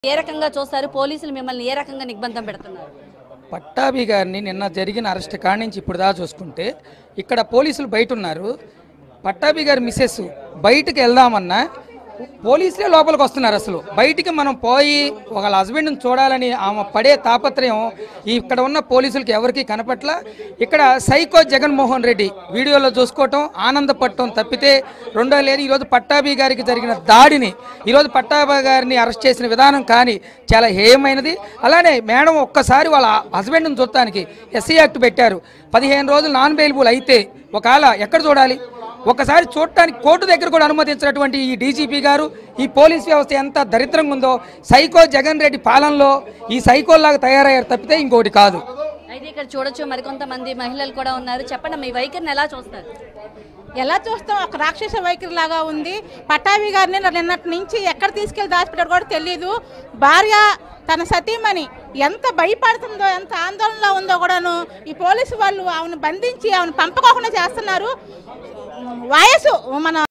ఏ రకంగా చూస్తారు పోలీసులు మిమ్మల్ని ఏ రకంగా నిగ్బంధం పెడుతున్నారు పట్టాభి గారిని నిన్న జరిగిన అరెస్ట్ కాడి నుంచి ఇప్పుడు దాకా చూసుకుంటే ఇక్కడ పోలీసులు బయట ఉన్నారు పట్టాభి గారి మిస్సెస్ బయటకు వెళ్దామన్నా పోలీసులే లోపలికి వస్తున్నారు అసలు బయటికి మనం పోయి వాళ్ళ హస్బెండ్ని చూడాలని ఆమె పడే తాపత్రయం ఈ ఇక్కడ ఉన్న పోలీసులకి ఎవరికి కనపట్ల ఇక్కడ సైకో జగన్మోహన్ రెడ్డి వీడియోలో చూసుకోవటం ఆనందపడటం తప్పితే రెండో లేదు ఈరోజు పట్టాభి గారికి జరిగిన దాడిని ఈరోజు పట్టాభి గారిని అరెస్ట్ చేసిన విధానం కానీ చాలా హేయమైనది అలానే మేడం ఒక్కసారి వాళ్ళ హస్బెండ్ని చూడటానికి ఎస్సీ యాక్ట్ పెట్టారు పదిహేను రోజులు నాన్ బెయిలబుల్ అయితే ఒకవేళ ఎక్కడ చూడాలి ఒకసారి చూడటానికి కోర్టు దగ్గర కూడా అనుమతించినటువంటి ఈ డీజీపీ గారు ఈ పోలీస్ వ్యవస్థ ఎంత దరిద్రంగా ఉందో సైకో జగన్ రెడ్డి పాలనలో ఈ సైకోల్లాగా తయారయ్యారు తప్పితే ఇంకోటి కాదు అయితే ఇక్కడ చూడొచ్చు మరికొంతమంది మహిళలు కూడా ఉన్నారు చెప్పండి మీ వైఖరిని ఎలా చూస్తారు ఎలా చూస్తాం ఒక రాక్షస వైఖరి లాగా ఉంది పటాభి గారిని నిన్నటి నుంచి ఎక్కడ తీసుకెళ్లి దాచిపెట్టారు కూడా తెలియదు భార్య తన సతీమణి ఎంత భయపడుతుందో ఎంత ఆందోళనలో ఉందో కూడాను ఈ పోలీసు వాళ్ళు ఆమెను బంధించి ఆమెను పంపకోకుండా చేస్తున్నారు వయసు మన